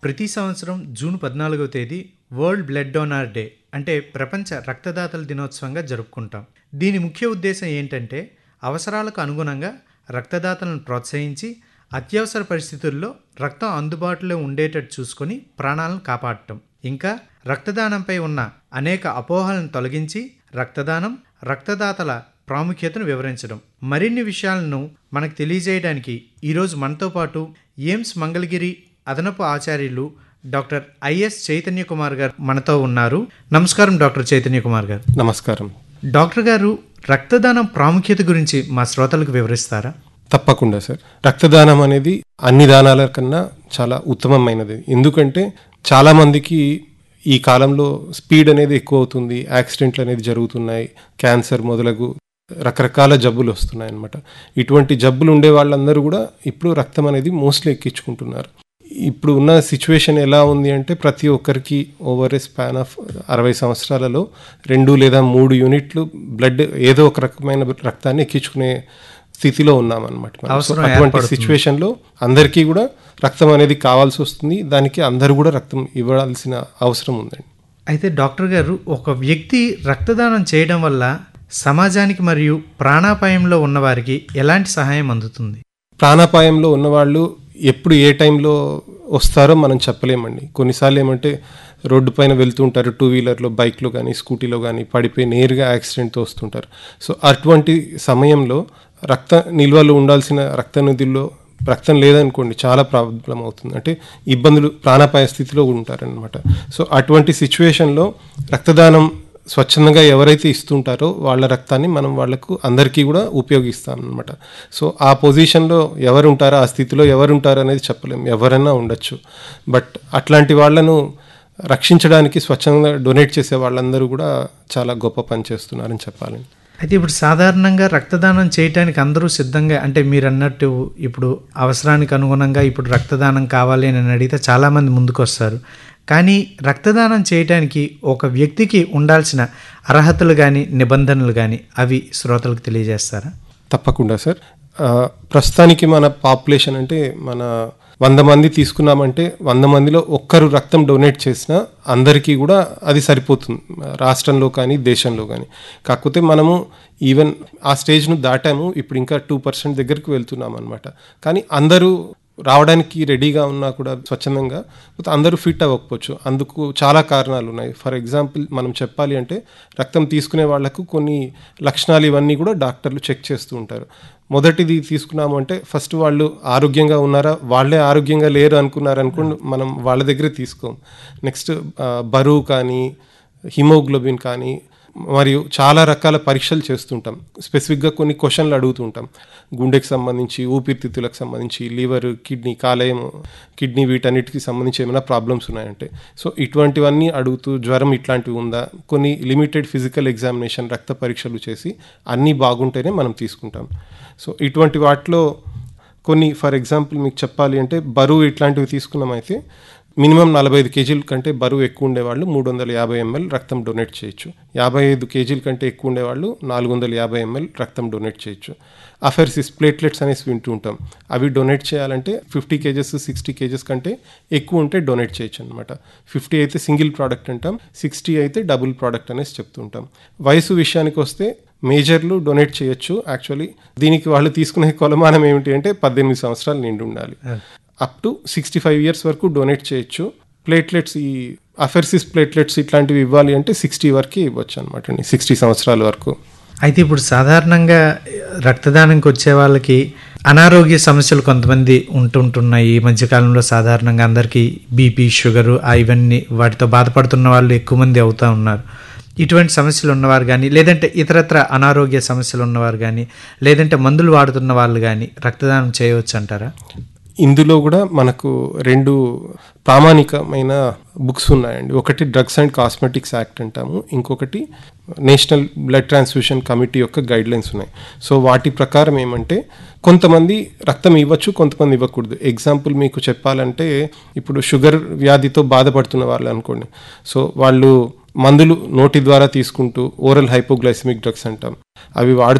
ప్రతి సంవత్సరం జూన్ పద్నాలుగవ తేదీ వరల్డ్ బ్లడ్ డోనార్ డే అంటే ప్రపంచ రక్తదాతల దినోత్సవంగా జరుపుకుంటాం దీని ముఖ్య ఉద్దేశం ఏంటంటే అవసరాలకు అనుగుణంగా రక్తదాతలను ప్రోత్సహించి అత్యవసర పరిస్థితుల్లో రక్తం అందుబాటులో ఉండేటట్టు చూసుకొని ప్రాణాలను కాపాడటం ఇంకా రక్తదానంపై ఉన్న అనేక అపోహలను తొలగించి రక్తదానం రక్తదాతల ప్రాముఖ్యతను వివరించడం మరిన్ని విషయాలను మనకు తెలియజేయడానికి ఈరోజు మనతో పాటు ఎయిమ్స్ మంగళగిరి అదనపు ఆచార్యులు డాక్టర్ ఐఎస్ చైతన్య కుమార్ గారు మనతో ఉన్నారు నమస్కారం డాక్టర్ చైతన్య కుమార్ గారు నమస్కారం డాక్టర్ గారు రక్తదానం ప్రాముఖ్యత గురించి మా శ్రోతలకు వివరిస్తారా తప్పకుండా సార్ రక్తదానం అనేది అన్ని దానాల కన్నా చాలా ఉత్తమమైనది ఎందుకంటే చాలా మందికి ఈ కాలంలో స్పీడ్ అనేది ఎక్కువ అవుతుంది యాక్సిడెంట్లు అనేది జరుగుతున్నాయి క్యాన్సర్ మొదలగు రకరకాల జబ్బులు వస్తున్నాయి అన్నమాట ఇటువంటి జబ్బులు ఉండే వాళ్ళందరూ కూడా ఇప్పుడు రక్తం అనేది మోస్ట్లీ ఎక్కించుకుంటున్నారు ఇప్పుడు ఉన్న సిచ్యువేషన్ ఎలా ఉంది అంటే ప్రతి ఒక్కరికి ఓవర్ ఏ స్పాన్ ఆఫ్ అరవై సంవత్సరాలలో రెండు లేదా మూడు యూనిట్లు బ్లడ్ ఏదో ఒక రకమైన రక్తాన్ని ఎక్కించుకునే స్థితిలో ఉన్నామన్నమాట మనం. సో అవసరం అటువంటి ఏర్పడుతుంది. సిచ్యువేషన్లో అందరికీ కూడా రక్తం అనేది కావాల్సి వస్తుంది దానికి అందరూ కూడా రక్తం ఇవ్వాల్సిన అవసరం ఉందండి అయితే డాక్టర్ గారు ఒక వ్యక్తి రక్తదానం చేయడం వల్ల సమాజానికి మరియు ప్రాణాపాయంలో ఉన్నవారికి ఎలాంటి సహాయం అందుతుంది ప్రాణాపాయంలో ఉన్నవాళ్ళు ఎప్పుడు ఏ టైంలో వస్తారో మనం చెప్పలేమండి కొన్నిసార్లు ఏమంటే రోడ్డు పైన వెళ్తుంటారు టూ వీలర్లో బైక్లో కానీ స్కూటీలో కానీ పడిపోయి నేరుగా యాక్సిడెంట్తో వస్తుంటారు సో అటువంటి సమయంలో రక్త నిల్వలు ఉండాల్సిన రక్త నిధుల్లో రక్తం లేదనుకోండి చాలా ప్రాబ్లం అవుతుంది అంటే ఇబ్బందులు ప్రాణాపాయ స్థితిలో ఉంటారనమాట సో అటువంటి సిచ్యువేషన్లో రక్తదానం స్వచ్ఛందంగా ఎవరైతే ఇస్తుంటారో వాళ్ళ రక్తాన్ని మనం వాళ్ళకు అందరికీ కూడా ఉపయోగిస్తాం అనమాట సో ఆ పొజిషన్లో ఎవరు ఉంటారో ఆ స్థితిలో ఎవరు ఉంటారో అనేది చెప్పలేం ఎవరైనా ఉండొచ్చు బట్ అట్లాంటి వాళ్ళను రక్షించడానికి స్వచ్ఛందంగా డొనేట్ చేసే వాళ్ళందరూ కూడా చాలా గొప్ప పని చేస్తున్నారని చెప్పాలి అయితే ఇప్పుడు సాధారణంగా రక్తదానం చేయటానికి అందరూ సిద్ధంగా అంటే మీరు అన్నట్టు ఇప్పుడు అవసరానికి అనుగుణంగా ఇప్పుడు రక్తదానం కావాలి అని అడిగితే చాలామంది ముందుకు వస్తారు కానీ రక్తదానం చేయటానికి ఒక వ్యక్తికి ఉండాల్సిన అర్హతలు కానీ నిబంధనలు కానీ అవి శ్రోతలకు తెలియజేస్తారా తప్పకుండా సార్ ఆ, ప్రస్తుతానికి మన పాపులేషన్ అంటే మన వంద మంది తీసుకున్నామంటే వంద మందిలో ఒక్కరు రక్తం డొనేట్ చేసినా అందరికీ కూడా అది సరిపోతుంది రాష్ట్రంలో కానీ దేశంలో కానీ కాకపోతే మనము ఈవెన్ ఆ స్టేజ్ను దాటాము ఇప్పుడు ఇంకా టూ పర్సెంట్ దగ్గరికి వెళ్తున్నాం అనమాట కానీ అందరూ రావడానికి రెడీగా ఉన్నా కూడా స్వచ్ఛందంగా కాకపోతే అందరూ ఫిట్ అవ్వకపోవచ్చు అందుకు చాలా కారణాలు ఉన్నాయి ఫర్ ఎగ్జాంపుల్ మనం చెప్పాలి అంటే రక్తం తీసుకునే వాళ్ళకు కొన్ని లక్షణాలు ఇవన్నీ కూడా డాక్టర్లు చెక్ చేస్తూ ఉంటారు మొదటిది తీసుకున్నాము అంటే ఫస్ట్ వాళ్ళు ఆరోగ్యంగా ఉన్నారా వాళ్ళే ఆరోగ్యంగా లేరు అనుకున్నారు అనుకోండి మనం వాళ్ళ దగ్గరే తీసుకోం నెక్స్ట్ బరువు కానీ హిమోగ్లోబిన్ కానీ మరియు చాలా రకాల పరీక్షలు చేస్తుంటాం స్పెసిఫిక్గా కొన్ని క్వశ్చన్లు అడుగుతుంటాం గుండెకి సంబంధించి ఊపిరితిత్తులకు సంబంధించి లివర్ కిడ్నీ కాలేయం కిడ్నీ వీటన్నిటికి సంబంధించి ఏమైనా ప్రాబ్లమ్స్ ఉన్నాయంటే సో ఇటువంటివన్నీ అడుగుతూ జ్వరం ఇట్లాంటివి ఉందా కొన్ని లిమిటెడ్ ఫిజికల్ ఎగ్జామినేషన్ రక్త పరీక్షలు చేసి అన్నీ బాగుంటేనే మనం తీసుకుంటాం సో ఇటువంటి వాటిలో కొన్ని ఫర్ ఎగ్జాంపుల్ మీకు చెప్పాలి అంటే బరువు ఇట్లాంటివి తీసుకున్నామైతే మినిమం నలభై ఐదు కేజీల కంటే బరువు ఎక్కువ ఉండేవాళ్ళు మూడు వందల యాభై ఎంఎల్ రక్తం డొనేట్ చేయొచ్చు యాభై ఐదు కేజీల కంటే ఎక్కువ ఉండేవాళ్ళు నాలుగు వందల యాభై ఎంఎల్ రక్తం డొనేట్ చేయొచ్చు అఫెర్సిస్ ప్లేట్లెట్స్ అనేసి వింటూ ఉంటాం అవి డొనేట్ చేయాలంటే ఫిఫ్టీ కేజెస్ సిక్స్టీ కేజెస్ కంటే ఎక్కువ ఉంటే డొనేట్ చేయొచ్చు అనమాట ఫిఫ్టీ అయితే సింగిల్ ప్రోడక్ట్ అంటాం సిక్స్టీ అయితే డబుల్ ప్రోడక్ట్ అనేసి చెప్తుంటాం వయసు విషయానికి వస్తే మేజర్లు డొనేట్ చేయొచ్చు యాక్చువల్లీ దీనికి వాళ్ళు తీసుకునే కొలమానం ఏమిటి అంటే పద్దెనిమిది సంవత్సరాలు నిండి ఉండాలి up to sixty five years వరకు డొనేట్ చేయొచ్చు ప్లేట్లెట్స్ ఈ అఫెర్సిస్ ప్లేట్లెట్స్ ఇట్లాంటివి ఇవ్వాలి అంటే సిక్స్టీ వరకే ఇవ్వచ్చు అనమాట అండి సిక్స్టీ సంవత్సరాల వరకు అయితే ఇప్పుడు సాధారణంగా రక్తదానంకి వచ్చే వాళ్ళకి అనారోగ్య సమస్యలు కొంతమంది ఉంటుంటున్నాయి ఈ మధ్యకాలంలో సాధారణంగా అందరికీ బీపీ షుగరు ఆ ఇవన్నీ వాటితో బాధపడుతున్న వాళ్ళు ఎక్కువ మంది అవుతూ ఉన్నారు ఇటువంటి సమస్యలు ఉన్నవారు కానీ లేదంటే ఇతరత్ర అనారోగ్య సమస్యలు ఉన్నవారు కానీ లేదంటే మందులు వాడుతున్న వాళ్ళు కానీ రక్తదానం చేయవచ్చు అంటారా ఇందులో కూడా మనకు రెండు ప్రామాణికమైన బుక్స్ ఉన్నాయండి ఒకటి డ్రగ్స్ అండ్ కాస్మెటిక్స్ యాక్ట్ అంటాము ఇంకొకటి నేషనల్ బ్లడ్ ట్రాన్స్ఫ్యూషన్ కమిటీ యొక్క గైడ్ లైన్స్ ఉన్నాయి సో వాటి ప్రకారం ఏమంటే కొంతమంది రక్తం ఇవ్వచ్చు కొంతమంది ఇవ్వకూడదు ఎగ్జాంపుల్ మీకు చెప్పాలంటే ఇప్పుడు షుగర్ వ్యాధితో బాధపడుతున్న వాళ్ళు అనుకోండి సో వాళ్ళు మందులు నోటి ద్వారా తీసుకుంటూ ఓరల్ హైపోగ్లైసిమిక్ డ్రగ్స్ అంటాం అవి వాడుతూ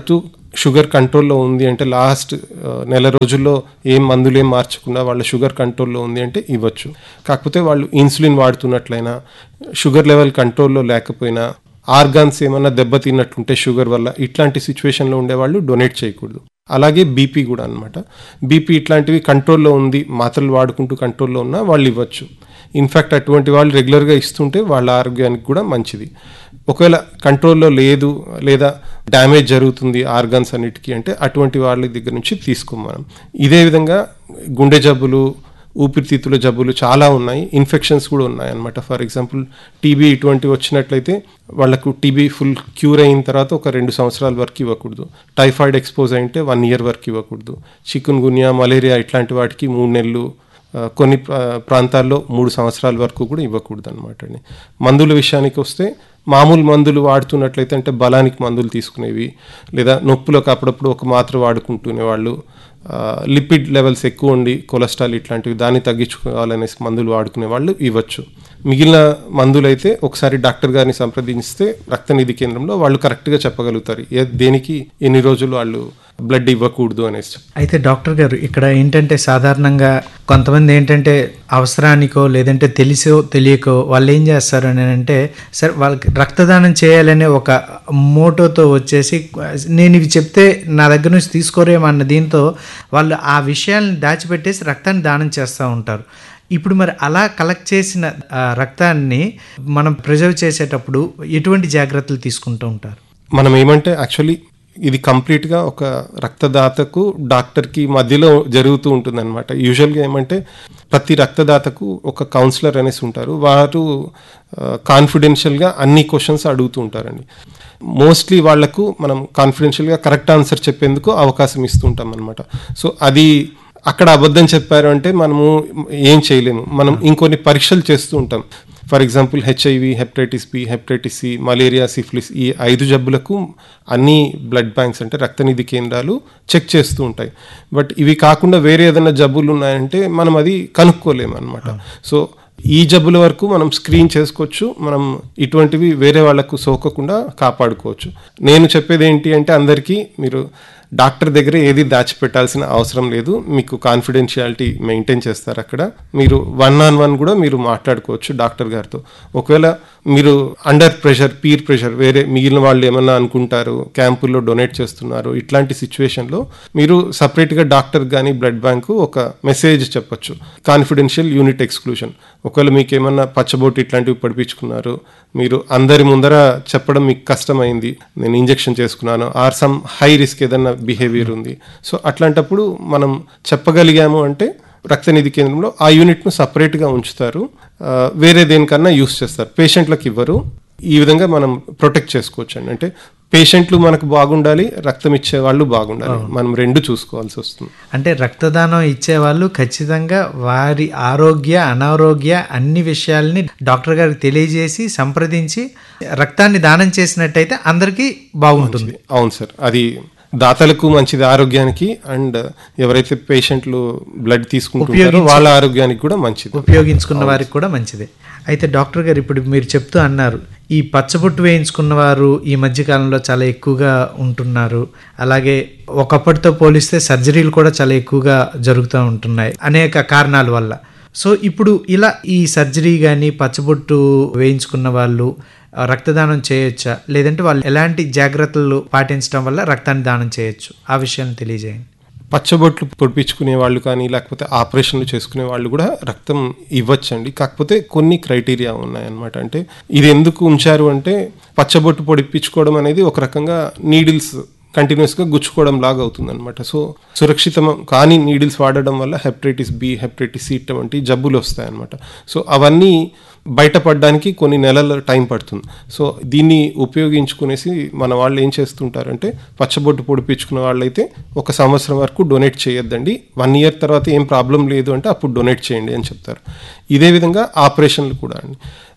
షుగర్ కంట్రోల్లో ఉంది అంటే లాస్ట్ నెల రోజుల్లో ఏం మందులు ఏం మార్చకుండా వాళ్ళ షుగర్ కంట్రోల్లో ఉంది అంటే ఇవ్వచ్చు కాకపోతే వాళ్ళు ఇన్సులిన్ వాడుతున్నట్లయినా షుగర్ లెవెల్ కంట్రోల్లో లేకపోయినా ఆర్గాన్స్ ఏమన్నా దెబ్బతిన్నట్లుంటే షుగర్ వల్ల ఇట్లాంటి సిచ్యువేషన్లో ఉండేవాళ్ళు డొనేట్ చేయకూడదు అలాగే బీపీ కూడా అనమాట బీపీ ఇట్లాంటివి కంట్రోల్లో ఉంది మాత్రలు వాడుకుంటూ కంట్రోల్లో ఉన్నా వాళ్ళు ఇవ్వచ్చు ఇన్ఫ్యాక్ట్ అటువంటి వాళ్ళు రెగ్యులర్గా ఇస్తుంటే వాళ్ళ ఆరోగ్యానికి కూడా మంచిది ఒకవేళ కంట్రోల్లో లేదు లేదా డ్యామేజ్ జరుగుతుంది ఆర్గాన్స్ అన్నిటికీ అంటే అటువంటి వాళ్ళ దగ్గర నుంచి తీసుకోం మనం ఇదే విధంగా గుండె జబ్బులు ఊపిరితిత్తుల జబ్బులు చాలా ఉన్నాయి ఇన్ఫెక్షన్స్ కూడా ఉన్నాయి అనమాట ఫర్ ఎగ్జాంపుల్ టీబీ ఇటువంటివి వచ్చినట్లయితే వాళ్ళకు టీబీ ఫుల్ క్యూర్ అయిన తర్వాత ఒక రెండు సంవత్సరాల వరకు ఇవ్వకూడదు టైఫాయిడ్ ఎక్స్పోజ్ అయితే వన్ ఇయర్ వరకు ఇవ్వకూడదు చికున్ గున్యా మలేరియా ఇట్లాంటి వాటికి మూడు నెలలు ఆ, కొన్ని ప్రా- ప్రాంతాల్లో మూడు సంవత్సరాల వరకు కూడా ఇవ్వకూడదు అనమాట అండి మందుల విషయానికి వస్తే మామూలు మందులు వాడుతున్నట్లయితే అంటే బలానికి మందులు తీసుకునేవి లేదా నొప్పులకు అప్పుడప్పుడు ఒక మాత్ర వాడుకుంటునే వాళ్ళు ఆ, లిపిడ్ లెవెల్స్ ఎక్కువ ఉండి కొలెస్ట్రాల్ ఇట్లాంటివి దాన్ని తగ్గించుకోవాలనేసి మందులు వాడుకునే వాళ్ళు ఇవ్వచ్చు మిగిలిన మందులు అయితే ఒకసారి డాక్టర్ గారిని సంప్రదించితే రక్తనిధి కేంద్రంలో వాళ్ళు కరెక్ట్గా చెప్పగలుగుతారు ఏ దేనికి ఎన్ని రోజులు వాళ్ళు బ్లడ్ ఇవ్వకూడదు అనేసి అయితే డాక్టర్ గారు ఇక్కడ ఏంటంటే సాధారణంగా కొంతమంది ఏంటంటే అవసరానికో లేదంటే తెలిసో తెలియకో వాళ్ళు ఏం చేస్తారు అని అంటే సరే వాళ్ళకి రక్తదానం చేయాలనే ఒక మోటోతో వచ్చేసి నేను ఇవి చెప్తే నా దగ్గర నుంచి తీసుకోరేమన్న దీంతో వాళ్ళు ఆ విషయాలను దాచిపెట్టేసి రక్తాన్ని దానం చేస్తూ ఉంటారు ఇప్పుడు మరి అలా కలెక్ట్ చేసిన ఆ, రక్తాన్ని మనం ప్రిజర్వ్ చేసేటప్పుడు ఎటువంటి జాగ్రత్తలు తీసుకుంటూ ఉంటారు మనం ఏమంటే యాక్చువల్లీ ఇది కంప్లీట్గా ఒక రక్తదాతకు డాక్టర్కి మధ్యలో జరుగుతూ ఉంటుంది అనమాట యూజువల్గా ఏమంటే ప్రతి రక్తదాతకు ఒక కౌన్సిలర్ అనేసి ఉంటారు వారు కాన్ఫిడెన్షియల్గా అన్ని క్వశ్చన్స్ అడుగుతూ ఉంటారండి మోస్ట్లీ వాళ్లకు మనం కాన్ఫిడెన్షియల్గా కరెక్ట్ ఆన్సర్ చెప్పేందుకు అవకాశం ఇస్తుంటాం అనమాట సో అది అక్కడ అబద్ధం చెప్పారు అంటే మనము ఏం చేయలేము మనం ఇంకొన్ని పరీక్షలు చేస్తూ ఉంటాం for example HIV hepatitis B hepatitis C malaria syphilis ఈ ఐదు జబ్బులకు అన్ని బ్లడ్ బ్యాంక్స్ అంటే రక్తనిధి కేంద్రాలు చెక్ చేస్తూ ఉంటాయి బట్ ఇవి కాకుండా వేరే ఏదైనా జబ్బులు ఉన్నాయంటే మనం అది కనుక్కోలేము అనమాట సో ఈ జబ్బుల వరకు మనం స్క్రీన్ చేసుకోవచ్చు మనం ఇటువంటివి వేరే వాళ్ళకు సోకకుండా కాపాడుకోవచ్చు నేను చెప్పేది ఏంటి అంటే అందరికీ మీరు డాక్టర్ దగ్గర ఏది దాచిపెట్టాల్సిన అవసరం లేదు మీకు కాన్ఫిడెన్షియాలిటీ మెయింటైన్ చేస్తారు అక్కడ మీరు వన్ ఆన్ వన్ కూడా మీరు మాట్లాడుకోవచ్చు డాక్టర్ గారితో ఒకవేళ మీరు అండర్ ప్రెషర్ పీర్ ప్రెషర్ వేరే మిగిలిన వాళ్ళు ఏమన్నా అనుకుంటారు క్యాంపుల్లో డొనేట్ చేస్తున్నారు ఇట్లాంటి సిచ్యువేషన్లో మీరు సపరేట్గా డాక్టర్ కానీ బ్లడ్ బ్యాంకు ఒక మెసేజ్ చెప్పొచ్చు కాన్ఫిడెన్షియల్ యూనిట్ ఎక్స్క్లూషన్ ఒకవేళ మీకు ఏమన్నా పచ్చబోటు ఇట్లాంటివి పడిపించుకున్నారు మీరు అందరి ముందర చెప్పడం మీకు కష్టమైంది నేను ఇంజెక్షన్ చేసుకున్నాను ఆర్ సమ్ హై రిస్క్ ఏదన్నా బిహేవియర్ ఉంది సో అట్లాంటప్పుడు మనం చెప్పగలిగాము అంటే రక్తనిధి కేంద్రంలో ఆ యూనిట్ను సపరేట్గా ఉంచుతారు ఆ, వేరే దేనికన్నా యూస్ చేస్తారు పేషెంట్లకు ఇవ్వరు ఈ విధంగా మనం ప్రొటెక్ట్ చేసుకోవచ్చు అండి అంటే పేషెంట్లు మనకు బాగుండాలి రక్తం ఇచ్చే వాళ్ళు బాగుండాలి మనం రెండు చూసుకోవాల్సి వస్తుంది అంటే రక్తదానం ఇచ్చేవాళ్ళు ఖచ్చితంగా వారి ఆరోగ్య అనారోగ్య అన్ని విషయాల్ని డాక్టర్ గారికి తెలియజేసి సంప్రదించి రక్తాన్ని దానం చేసినట్టయితే అందరికీ బాగుంటుంది అవును సార్ అది దాతలకు మంచిది ఆరోగ్యానికి అండ్ ఎవరైతే పేషెంట్లు బ్లడ్ తీసుకుంటుంటారో వాళ్ళ ఆరోగ్యానికి కూడా మంచిది ఉపయోగించుకున్న వారికి కూడా మంచిదే అయితే డాక్టర్ గారు ఇప్పుడు మీరు చెప్తూ అన్నారు ఈ పచ్చబొట్టు వేయించుకున్న వారు ఈ మధ్య కాలంలో చాలా ఎక్కువగా ఉంటున్నారు అలాగే ఒకప్పటితో పోలిస్తే సర్జరీలు కూడా చాలా ఎక్కువగా జరుగుతూ ఉంటున్నాయి అనేక కారణాల వల్ల సో ఇప్పుడు ఇలా ఈ సర్జరీ కానీ పచ్చబొట్టు వేయించుకున్న వాళ్ళు ఆ, రక్తదానం చేయొచ్చా లేదంటే వాళ్ళు ఎలాంటి జాగ్రత్తలు పాటించడం వల్ల రక్తాన్ని దానం చేయొచ్చు ఆ విషయాన్ని తెలియజేయండి పచ్చబొట్లు పొడిపించుకునే వాళ్ళు కానీ లేకపోతే ఆపరేషన్లు చేసుకునే వాళ్ళు కూడా రక్తం ఇవ్వచ్చండి కాకపోతే కొన్ని క్రైటీరియా ఉన్నాయన్నమాట అంటే ఇది ఎందుకు ఉంచారు అంటే పచ్చబొట్టు పొడిపించుకోవడం అనేది ఒక రకంగా నీడిల్స్ కంటిన్యూస్గా గుచ్చుకోవడం లాగా అవుతుందన్నమాట సో సురక్షితం కానీ నీడిల్స్ వాడడం వల్ల హెపటైటిస్ బి హెపటైటిస్ సి వంటి జబ్బులు వస్తాయన్నమాట సో అవన్నీ బయటపడడానికి కొన్ని నెలల టైం పడుతుంది సో దీన్ని ఉపయోగించుకునేసి మన వాళ్ళు ఏం చేస్తుంటారంటే పచ్చబొట్టు పొడిపించుకున్న వాళ్ళైతే ఒక సంవత్సరం వరకు డొనేట్ చేయొద్దండి వన్ ఇయర్ తర్వాత ఏం ప్రాబ్లం లేదు అంటే అప్పుడు డొనేట్ చేయండి అని చెప్తారు ఇదే విధంగా ఆపరేషన్లు కూడా అండి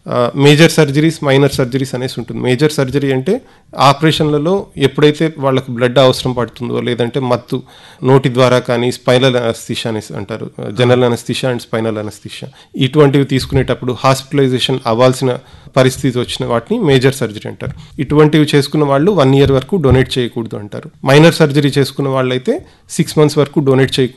మేజర్ సర్జరీస్ మైనర్ సర్జరీస్ అనేసి ఉంటుంది మేజర్ సర్జరీ అంటే ఆపరేషన్లలో ఎప్పుడైతే వాళ్ళకు బ్లడ్ అవసరం పడుతుందో లేదంటే మత్తు నోటి ద్వారా కానీ స్పైనల్ అనస్థిషా అనేసి అంటారు general anaesthesia and spinal anaesthesia ఇటువంటివి తీసుకునేటప్పుడు హాస్పిటలైజేషన్ అవ్వాల్సిన పరిస్థితి వచ్చిన వాటిని మేజర్ సర్జరీ అంటారు ఇటువంటివి చేసుకున్న వాళ్ళు వన్ ఇయర్ వరకు డొనేట్ చేయకూడదు అంటారు మైనర్ సర్జరీ చేసుకున్న వాళ్ళైతే సిక్స్ మంత్స్ వరకు డొనేట్ చేయకూడదు